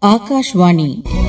ஆகாஷ்வாணி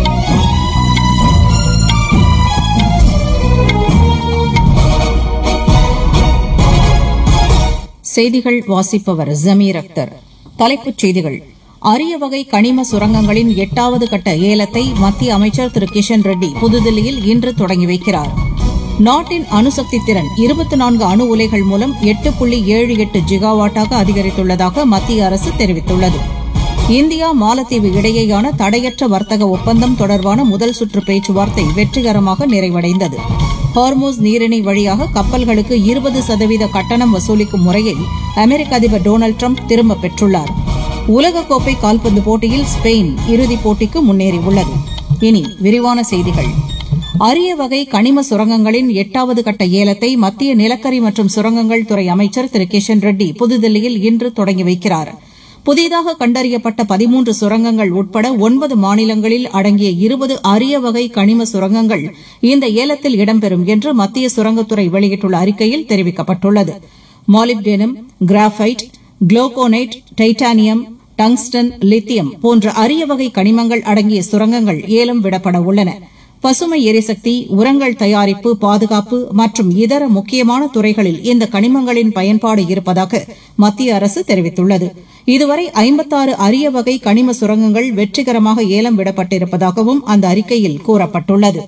செய்திகள் வாசிப்பவர் ஜமீர் அக்தர் தலைப்புச் செய்திகள் அரிய வகை கனிம சுரங்கங்களின் எட்டாவது கட்ட ஏலத்தை மத்திய அமைச்சர் திரு கிஷன் ரெட்டி புதுதில்லியில் இன்று தொடங்கி வைக்கிறார் நாட்டின் அணுசக்தி திறன் இருபத்தி நான்கு அணு உலைகள் மூலம் எட்டு புள்ளி ஏழு எட்டு ஜிகாவாட்டாக அதிகரித்துள்ளதாக மத்திய அரசு தெரிவித்துள்ளது இந்தியா மாலத்தீவு இடையேயான தடையற்ற வர்த்தக ஒப்பந்தம் தொடர்பான முதல் சுற்று பேச்சுவார்த்தை வெற்றிகரமாக நிறைவடைந்தது ஹார்மோஸ் நீரிணை வழியாக கப்பல்களுக்கு இருபது சதவீத கட்டணம் வசூலிக்கும் முறையை அமெரிக்க அதிபர் டொனால்டு ட்ரம்ப் திரும்பப் பெற்றுள்ளார் உலகக்கோப்பை கால்பந்து போட்டியில் ஸ்பெயின் இறுதிப் போட்டிக்கு முன்னேறியுள்ளது இனி விரிவான செய்திகள் அரிய வகை கனிம சுரங்கங்களின் எட்டாவது கட்ட ஏலத்தை மத்திய நிலக்கரி மற்றும் சுரங்கங்கள் துறை அமைச்சர் திரு கிஷன் ரெட்டி புதுதில்லியில் இன்று தொடங்கி வைக்கிறார் புதிதாக கண்டறியப்பட்ட பதிமூன்று சுரங்கங்கள் உட்பட ஒன்பது மாநிலங்களில் அடங்கிய இருபது அரிய வகை கனிம சுரங்கங்கள் இந்த ஏலத்தில் இடம்பெறும் என்று மத்திய சுரங்கத்துறை வெளியிட்டுள்ள அறிக்கையில் தெரிவிக்கப்பட்டுள்ளது molybdenum graphite glauconite titanium tungsten lithium போன்ற அரிய வகை கனிமங்கள் அடங்கிய சுரங்கங்கள் ஏலம் விடப்பட உள்ளன பசுமை எரிசக்தி உரங்கள் தயாரிப்பு பாதுகாப்பு மற்றும் இதர முக்கியமான துறைகளில் இந்த கனிமங்களின் பயன்பாடு இருப்பதாக மத்திய அரசு தெரிவித்துள்ளது இதுவரை ஐம்பத்தாறு அரிய வகை கனிம சுரங்கங்கள் வெற்றிகரமாக ஏலம் விடப்பட்டிருப்பதாகவும் அந்த அறிக்கையில் கூறப்பட்டுள்ளது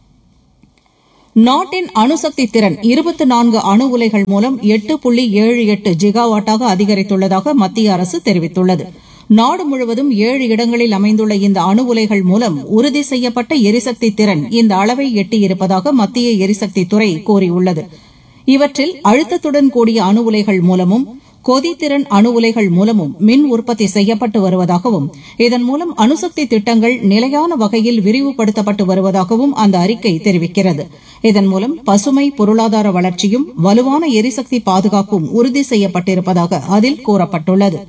நாட்டின் அணுசக்தி திறன் இருபத்தி நான்கு அணு உலைகள் மூலம் எட்டு புள்ளி ஏழு எட்டு ஜிகாவாட்டாக அதிகரித்துள்ளதாக மத்திய அரசு தெரிவித்துள்ளது நாடு முழுவதும் ஏழு இடங்களில் அமைந்துள்ள இந்த அணு உலைகள் மூலம் உறுதி செய்யப்பட்ட எரிசக்தி திறன் இந்த அளவை எட்டியிருப்பதாக மத்திய எரிசக்தி துறை கூறியுள்ளது இவற்றில் அழுத்தத்துடன் கூடிய அணு உலைகள் மூலமும் கொதித்திறன் அணு உலைகள் மூலமும் மின் உற்பத்தி செய்யப்பட்டு வருவதாகவும் இதன் மூலம் அணுசக்தி திட்டங்கள் நிலையான வகையில் விரிவுபடுத்தப்பட்டு வருவதாகவும் அந்த அறிக்கை தெரிவிக்கிறது இதன் மூலம் பசுமை பொருளாதார வளர்ச்சியும் வலுவான எரிசக்தி பாதுகாப்பும் உறுதி செய்யப்பட்டிருப்பதாக அதில் கூறப்பட்டுள்ளது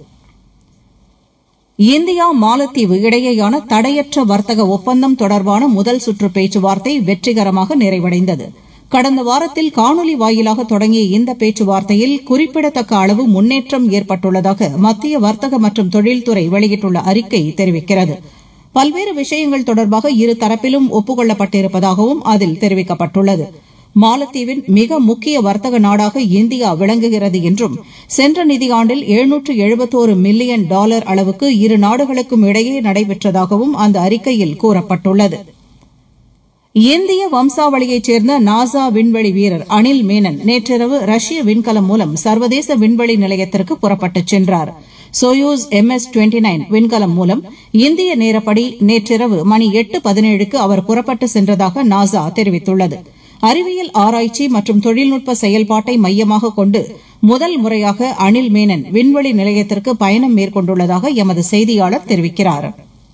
இந்தியா மாலத்தீவு இடையேயான தடையற்ற வர்த்தக ஒப்பந்தம் தொடர்பான முதல் சுற்று பேச்சுவார்த்தை வெற்றிகரமாக நிறைவடைந்தது கடந்த வாரத்தில் காணொலி வாயிலாக தொடங்கிய இந்த பேச்சுவார்த்தையில் குறிப்பிடத்தக்க அளவு முன்னேற்றம் ஏற்பட்டுள்ளதாக மத்திய வர்த்தக மற்றும் தொழில்துறை வெளியிட்டுள்ள அறிக்கை தெரிவிக்கிறது பல்வேறு விஷயங்கள் தொடர்பாக இரு தரப்பிலும் ஒப்புக் அதில் தெரிவிக்கப்பட்டுள்ளது மாலத்தீவின் மிக முக்கிய வர்த்தக நாடாக இந்தியா விளங்குகிறது என்றும் சென்ற நிதியாண்டில் எழுநூற்று எழுபத்தோரு மில்லியன் டாலர் அளவுக்கு இரு நாடுகளுக்கும் இடையே நடைபெற்றதாகவும் அந்த அறிக்கையில் கூறப்பட்டுள்ளது இந்திய வம்சாவளியைச் சேர்ந்த நாசா விண்வெளி வீரர் அனில் மேனன் நேற்றிரவு ரஷ்ய விண்கலம் மூலம் சர்வதேச விண்வெளி நிலையத்திற்கு புறப்பட்டுச் சென்றார் Soyuz M S twenty nine விண்கலம் மூலம் இந்திய நேரப்படி நேற்றிரவு மணி எட்டு பதினேழுக்கு அவர் புறப்பட்டு சென்றதாக நாசா தெரிவித்துள்ளது அறிவியல் ஆராய்ச்சி மற்றும் தொழில்நுட்ப செயல்பாட்டை மையமாக கொண்டு முதல் முறையாக அனில் மேனன் விண்வெளி நிலையத்திற்கு பயணம் மேற்கொண்டுள்ளதாக எமது செய்தியாளர் தெரிவிக்கிறாா்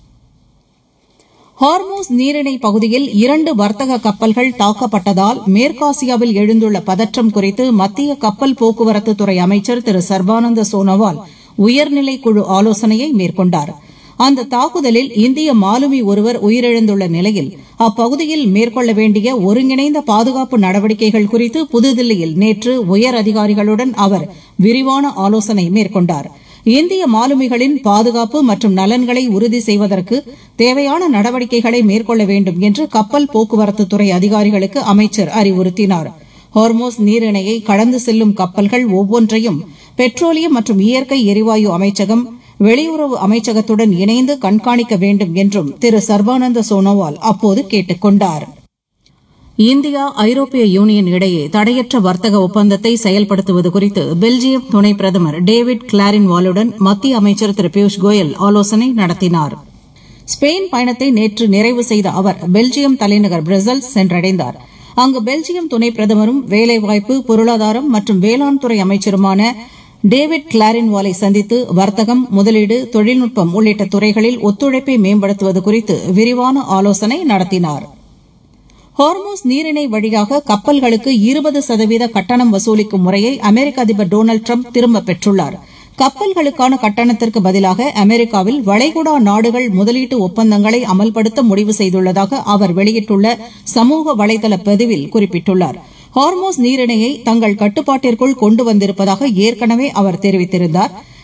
ஹார்மோஸ் நீரிணை பகுதியில் இரண்டு வர்த்தக கப்பல்கள் தாக்கப்பட்டதால் மேற்காசியாவில் எழுந்துள்ள பதற்றம் குறித்து மத்திய கப்பல் போக்குவரத்து துறை அமைச்சர் திரு சர்பானந்த சோனோவால் உயர்நிலை குழு ஆலோசனையை மேற்கொண்டார் அந்த தாக்குதலில் இந்திய மாலுமி ஒருவர் உயிரிழந்துள்ள நிலையில் அப்பகுதியில் மேற்கொள்ள வேண்டிய ஒருங்கிணைந்த பாதுகாப்பு நடவடிக்கைகள் குறித்து புதுதில்லியில் நேற்று உயர் அதிகாரிகளுடன் அவர் விரிவான ஆலோசனை மேற்கொண்டாா் இந்திய மாலுமிகளின் பாதுகாப்பு மற்றும் நலன்களை உறுதி செய்வதற்கு தேவையான நடவடிக்கைகளை மேற்கொள்ள வேண்டும் என்று கப்பல் போக்குவரத்து துறை அதிகாரிகளுக்கு அமைச்சர் அறிவுறுத்தினார் ஹார்மோஸ் நீரிணையை கடந்து செல்லும் கப்பல்கள் ஒவ்வொன்றையும் பெட்ரோலியம் மற்றும் இயற்கை எரிவாயு அமைச்சகம் வெளியுறவு அமைச்சகத்துடன் இணைந்து கண்காணிக்க வேண்டும் என்றும் திரு சர்பானந்த சோனோவால் அப்போது கேட்டுக் கொண்டாா் இந்தியா ஐரோப்பிய யூனியன் இடையே தடையற்ற வர்த்தக ஒப்பந்தத்தை செயல்படுத்துவது குறித்து பெல்ஜியம் துணை பிரதமர் டேவிட் கிளாரின்வாலுடன் மத்திய அமைச்சர் திரு பியூஷ் கோயல் ஆலோசனை நடத்தினார் ஸ்பெயின் பயணத்தை நேற்று நிறைவு செய்த அவர் பெல்ஜியம் தலைநகர் பிரசல்ஸ் சென்றடைந்தார் அங்கு பெல்ஜியம் துணை பிரதமரும் வேலைவாய்ப்பு பொருளாதாரம் மற்றும் வேளாண் துறை அமைச்சருமான டேவிட் கிளாரின்வாலை சந்தித்து வர்த்தகம் முதலீடு தொழில்நுட்பம் உள்ளிட்ட துறைகளில் ஒத்துழைப்பை மேம்படுத்துவது குறித்து விரிவான ஆலோசனை நடத்தினாா் ஹார்மோஸ் நீரிணை வழியாக கப்பல்களுக்கு இருபது சதவீத கட்டணம் வசூலிக்கும் முறையை அமெரிக்க அதிபர் டொனால்டு ட்ரம்ப் திரும்பப் பெற்றுள்ளார் கப்பல்களுக்கான கட்டணத்திற்கு பதிலாக அமெரிக்காவில் வளைகுடா நாடுகள் முதலீட்டு ஒப்பந்தங்களை அமல்படுத்த முடிவு செய்துள்ளதாக அவர் வெளியிட்டுள்ள சமூக வலைதள பதிவில் குறிப்பிட்டுள்ளார் ஹார்மோஸ் நீரிணையை தங்கள் கட்டுப்பாட்டிற்குள் கொண்டு வந்திருப்பதாக ஏற்கனவே அவர் தெரிவித்திருந்தார்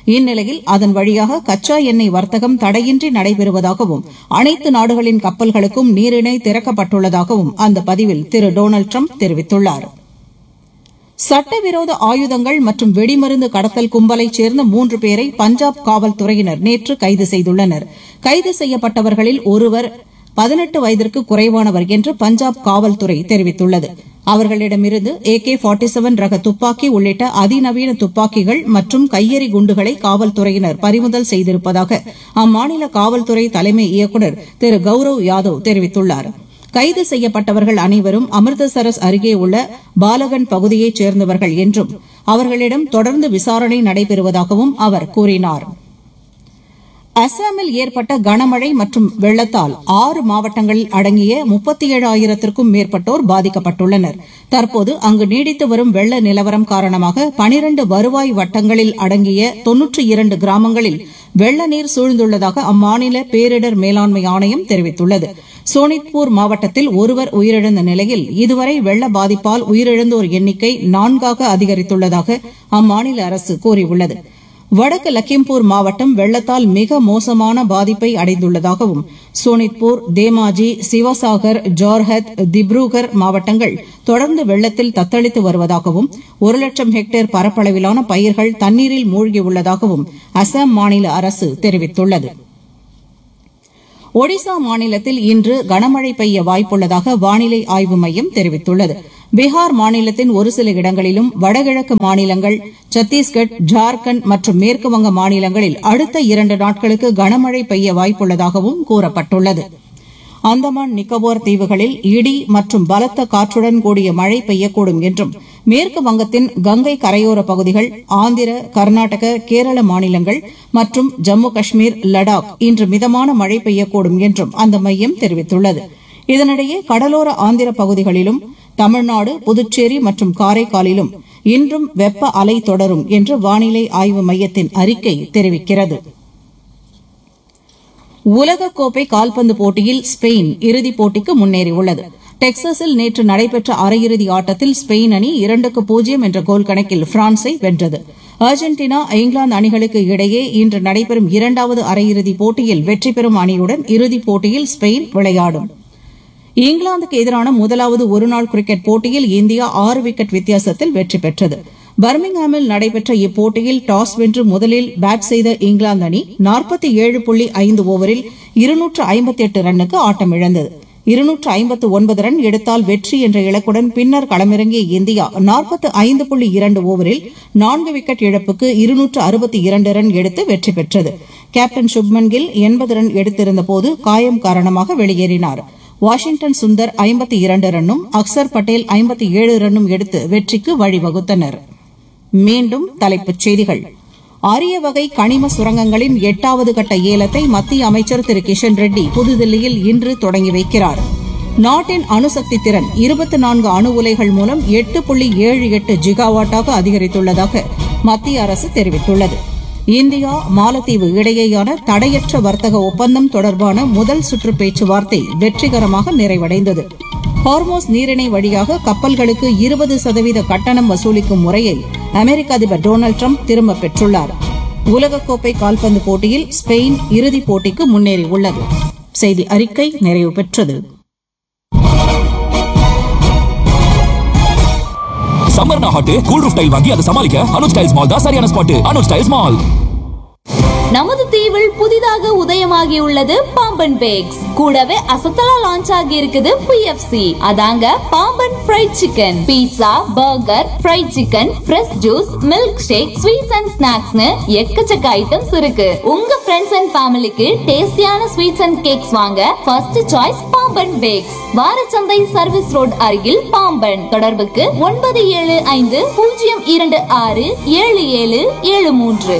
இந்நிலையில் அதன் வழியாக கச்சா எண்ணெய் வர்த்தகம் தடையின்றி நடைபெறுவதாகவும் அனைத்து நாடுகளின் கப்பல்களுக்கும் நீரிணை திறக்கப்பட்டுள்ளதாகவும் அந்த பதிவில் திரு டொனால்டு ட்ரம்ப் தெரிவித்துள்ளாா் சட்டவிரோத ஆயுதங்கள் மற்றும் வெடிமருந்து கடத்தல் கும்பலைச் சேர்ந்த மூன்று பேரை பஞ்சாப் காவல்துறையினர் நேற்று கைது செய்துள்ளனர் கைது செய்யப்பட்டவர்களில் ஒருவர் பதினெட்டு வயதிற்கு குறைவானவர் என்று பஞ்சாப் காவல்துறை தெரிவித்துள்ளது அவர்களிடமிருந்து ஏ கே ஃபார்ட்டி செவன் ரக துப்பாக்கி உள்ளிட்ட அதிநவீன துப்பாக்கிகள் மற்றும் கையெறி குண்டுகளை காவல்துறையினர் பறிமுதல் செய்திருப்பதாக அம்மாநில காவல்துறை தலைமை இயக்குநர் திரு கௌரவ் யாதவ் தெரிவித்துள்ளாா் கைது செய்யப்பட்டவர்கள் அனைவரும் அமிர்தசரஸ் அருகே உள்ள பாலகன் பகுதியைச் சேர்ந்தவர்கள் என்றும் அவர்களிடம் தொடர்ந்து விசாரணை நடைபெறுவதாகவும் அவர் கூறினார் அசாமில் ஏற்பட்ட கனமழை மற்றும் வெள்ளத்தால் ஆறு மாவட்டங்களில் அடங்கிய முப்பத்தி ஏழாயிரத்திற்கும் மேற்பட்டோர் பாதிக்கப்பட்டுள்ளனர் தற்போது அங்கு நீடித்து வரும் வெள்ள நிலவரம் காரணமாக பனிரண்டு வருவாய் வட்டங்களில் அடங்கிய தொன்னூற்றி இரண்டு கிராமங்களில் வெள்ள நீர் சூழ்ந்துள்ளதாக அம்மாநில பேரிடர் மேலாண்மை ஆணையம் தெரிவித்துள்ளது சோனித்பூர் மாவட்டத்தில் ஒருவர் உயிரிழந்த நிலையில் இதுவரை வெள்ள பாதிப்பால் உயிரிழந்தோர் எண்ணிக்கை நான்காக அதிகரித்துள்ளதாக அம்மாநில அரசு கூறியுள்ளது வடக்கு லக்கிம்பூர் மாவட்டம் வெள்ளத்தால் மிக மோசமான பாதிப்பை அடைந்துள்ளதாகவும் சோனித்பூர் தேமாஜி சிவசாகர் ஜோர்ஹத் திப்ருகர் மாவட்டங்கள் தொடர்ந்து வெள்ளத்தில் தத்தளித்து வருவதாகவும் ஒரு லட்சம் ஹெக்டேர் பரப்பளவிலான பயிர்கள் தண்ணீரில் மூழ்கியுள்ளதாகவும் அசாம் மாநில அரசு தெரிவித்துள்ளது ஒடிசா மாநிலத்தில் இன்று கனமழை பெய்ய வாய்ப்புள்ளதாக வானிலை ஆய்வு மையம் தெரிவித்துள்ளது பீகார் மாநிலத்தின் ஒரு சில இடங்களிலும் வடகிழக்கு மாநிலங்கள் சத்தீஸ்கட் ஜார்க்கண்ட் மற்றும் மேற்குவங்க மாநிலங்களில் அடுத்த இரண்டு நாட்களுக்கு கனமழை பெய்ய வாய்ப்புள்ளதாகவும் கூறப்பட்டுள்ளது அந்தமான் நிக்கோபார் தீவுகளில் இடி மற்றும் பலத்த காற்றுடன் கூடிய மழை பெய்யக்கூடும் என்றும் மேற்கு வங்கத்தின் கங்கை கரையோர பகுதிகள் ஆந்திர கர்நாடக கேரள மாநிலங்கள் மற்றும் ஜம்மு காஷ்மீர் லடாக் இன்று மிதமான மழை பெய்யக்கூடும் என்றும் அந்த மையம் தெரிவித்துள்ளது இதனிடையே கடலோர ஆந்திர பகுதிகளிலும் தமிழ்நாடு புதுச்சேரி மற்றும் காரைக்காலிலும் இன்றும் வெப்ப அலை தொடரும் என்று வானிலை ஆய்வு மையத்தின் அறிக்கை தெரிவிக்கிறது உலகக்கோப்பை கால்பந்து போட்டியில் ஸ்பெயின் இறுதிப் போட்டிக்கு முன்னேறியுள்ளது டெக்சாஸில் நேற்று நடைபெற்ற அரையிறுதி ஆட்டத்தில் ஸ்பெயின் அணி இரண்டுக்கு பூஜ்ஜியம் என்ற கோல் கணக்கில் பிரான்ஸை வென்றது அர்ஜென்டினா இங்கிலாந்து அணிகளுக்கு இடையே இன்று நடைபெறும் இரண்டாவது அரையிறுதிப் போட்டியில் வெற்றி பெறும் அணியுடன் இறுதிப் போட்டியில் ஸ்பெயின் விளையாடும் இங்கிலாந்துக்கு எதிரான முதலாவது ஒருநாள் கிரிக்கெட் போட்டியில் இந்தியா ஆறு விக்கெட் வித்தியாசத்தில் வெற்றி பெற்றது பர்மிங்ஹாமில் நடைபெற்ற இப்போட்டியில் டாஸ் வென்று முதலில் பேட் செய்த இங்கிலாந்து அணி நாற்பத்தி ஏழு புள்ளி ஐந்து ஓவரில் இருநூற்று ஐம்பத்தி எட்டு ரன்னுக்கு ஆட்டமிழந்தது இருநூற்று ஐம்பத்து ஒன்பது ரன் எடுத்தால் வெற்றி என்ற இலக்குடன் பின்னர் களமிறங்கிய இந்தியா நாற்பத்து ஐந்து புள்ளி இரண்டு ஓவரில் நான்கு விக்கெட் இழப்புக்கு இருநூற்று அறுபத்தி இரண்டு ரன் எடுத்து வெற்றி பெற்றது கேப்டன் சுப்மன் கில் எண்பது ரன் எடுத்திருந்தபோது காயம் காரணமாக வெளியேறினார் வாஷிங்டன் சுந்தர் ஐம்பத்தி இரண்டு ரன்னும் அக்சர் பட்டேல் ஐம்பத்தி ஏழு ரன்னும் எடுத்து வெற்றிக்கு வழிவகுத்தனர் மீண்டும் தலைப்புச் செய்திகள் அரிய வகை கனிம சுரங்கங்களின் எட்டாவது கட்ட ஏலத்தை மத்திய அமைச்சர் திரு கிஷன் ரெட்டி புதுதில்லியில் இன்று தொடங்கி வைக்கிறார் நாட்டின் அணுசக்தி திறன் இருபத்தி நான்கு அணு உலைகள் மூலம் எட்டு புள்ளி ஏழு எட்டு ஜிகாவாட்டாக அதிகரித்துள்ளதாக மத்திய அரசு தெரிவித்துள்ளது இந்தியா மாலத்தீவு இடையேயான தடையற்ற வர்த்தக ஒப்பந்தம் தொடர்பான முதல் சுற்று பேச்சுவார்த்தை வெற்றிகரமாக நிறைவடைந்தது ஹார்மோஸ் நீரிணை வழியாக கப்பல்களுக்கு இருபது சதவீத கட்டணம் வசூலிக்கும் முறையை அமெரிக்க அதிபர் டொனால்டு ட்ரம்ப் திரும்பப் பெற்றுள்ளார் உலகக்கோப்பை கால்பந்து போட்டியில் ஸ்பெயின் இறுதிப் போட்டிக்கு முன்னேறியுள்ளது செய்தி அறிக்கை நிறைவு பெற்றது சம்மர்னா ஹாட் கூல் ரூஃப் டைல் வாங்கி அதை சமாளிக்க அனுஜ் டைல்ஸ் மால் தான் சரியான ஸ்பாட் அனுஜ் டைல்ஸ் மால் நமது தீவில் புதிதாக உதயமாகியுள்ளது பாம்பன் பேக்ஸ் கூடவே அசத்தலா லான்ச் ஆகி இருக்குது பிஎஃப்சி அதாங்க Pamban fried chicken pizza burger fried chicken fresh juice milk shake sweets and ஸ்நாக்ஸ்னு எக்கச்சக்க ஐட்டம்ஸ் இருக்கு உங்க ஃப்ரெண்ட்ஸ் அண்ட் ஃபேமிலிக்கு டேஸ்டியான ஸ்வீட்ஸ் அண்ட் கேக்ஸ் வாங்க ஃபர்ஸ்ட் சாய்ஸ் பாம்பன் பேக்ஸ் வாரச்சந்தை சர்வீஸ் ரோட் அருகில் பாம்பன் தொடர்புக்கு ஒன்பது ஏழு ஐந்து பூஜ்ஜியம் இரண்டு ஆறு ஏழு ஏழு ஏழு மூன்று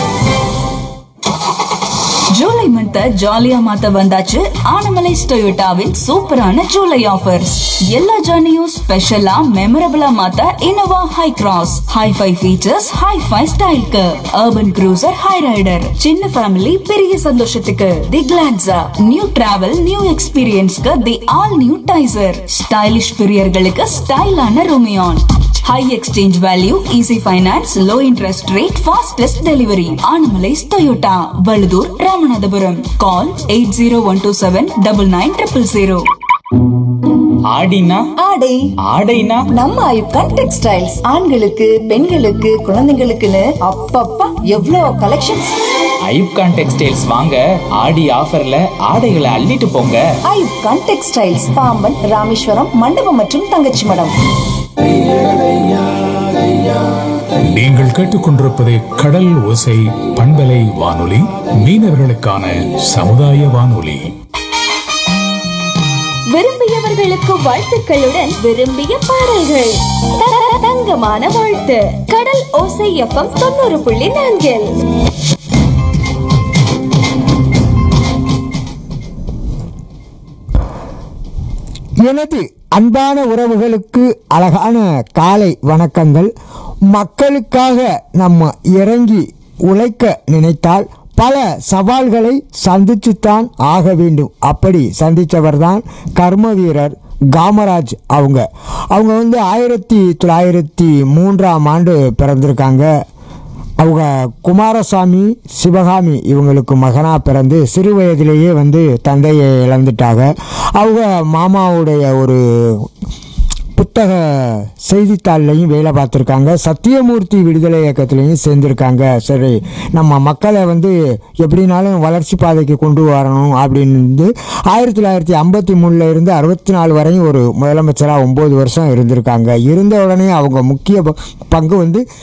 ஜூலை மந்த் ஜாலியா மாத்த வந்தாச்சு ஆனமலை டொயோட்டாவின் சூப்பரான ஜூலை ஆஃபர்ஸ் எல்லா ஜர்னியும் ஸ்பெஷலா மெமரபிளா மாத்த Innova Hycross hi-fi features hi-fi ஸ்டைல்க்கு அர்பன் க்ரூசர் ஹை ரைடர் சின்ன ஃபேமிலி பெரிய சந்தோஷத்துக்கு the Glanza new travel new எக்ஸ்பீரியன்ஸ்க்கு the all new Taisor stylish பிரியர்களுக்கு ஸ்டைலான Rumion high exchange value easy finance low interest rate fastest delivery Anamallais Toyota Vazhudur Ramanathapuram call eight zero one two seven double nine triple zero ஆடினா ஆடை ஆடைனா நம்ம ஐப்கான் textiles ஆண்களுக்கு பெண்களுக்கு குழந்தைங்களுக்குன்னு அப்பப்பா எவ்வளோ கலெக்ஷன்ஸ் ஐப்கான் டெக்ஸ்டைல்ஸ் வாங்க ஆடி ஆஃபர்ல ஆடைகளை அள்ளிட்டு போங்க ஐப்கான் டெக்ஸ்டைல்ஸ் பாம்பன் ராமேஸ்வரம் மண்டபம் மற்றும் தங்கச்சி மடம் நீங்கள் கேட்டுக்கொண்டிருப்பது கடல் ஓசை பண்பலை வானொலி மீனவர்களுக்கான சமுதாய வானொலி விரும்பியவர்களுக்கு வாழ்த்துக்களுடன் விரும்பிய பாடல்கள் த- தங்கமான வாழ்த்து கடல் ஓசை எஃப்எம் தொண்ணூறு புள்ளி நான்கில் எனது அன்பான உறவுகளுக்கு அழகான காலை வணக்கங்கள் மக்களுக்காக நம்ம இறங்கி உழைக்க நினைத்தால் பல சவால்களை சந்திச்சுத்தான் ஆக வேண்டும் அப்படி சந்தித்தவர் தான் கர்ம வீரர் காமராஜ் அவங்க அவங்க வந்து ஆயிரத்தி தொள்ளாயிரத்தி மூன்றாம் ஆண்டு பிறந்திருக்காங்க அவங்க குமாரசாமி சிவகாமி இவங்களுக்கு மகனாக பிறந்து சிறு வயதிலேயே வந்து தந்தையை இழந்துட்டாங்க அவங்க மாமாவுடைய ஒரு புத்தக செய்தித்தாள்லையும் வேலை பார்த்துருக்காங்க சத்தியமூர்த்தி விடுதலை இயக்கத்துலேயும் சேர்ந்துருக்காங்க சரி நம்ம மக்களை வந்து எப்படினாலும் வளர்ச்சி பாதைக்கு கொண்டு வரணும் அப்படின்னு இருந்து ஆயிரத்தி தொள்ளாயிரத்தி ஐம்பத்தி மூணில் இருந்து அறுபத்தி நாலு வரையும் ஒரு முதலமைச்சராக ஒம்பது வருஷம் இருந்திருக்காங்க இருந்த உடனே அவங்க முக்கிய ப- பங்கு வந்து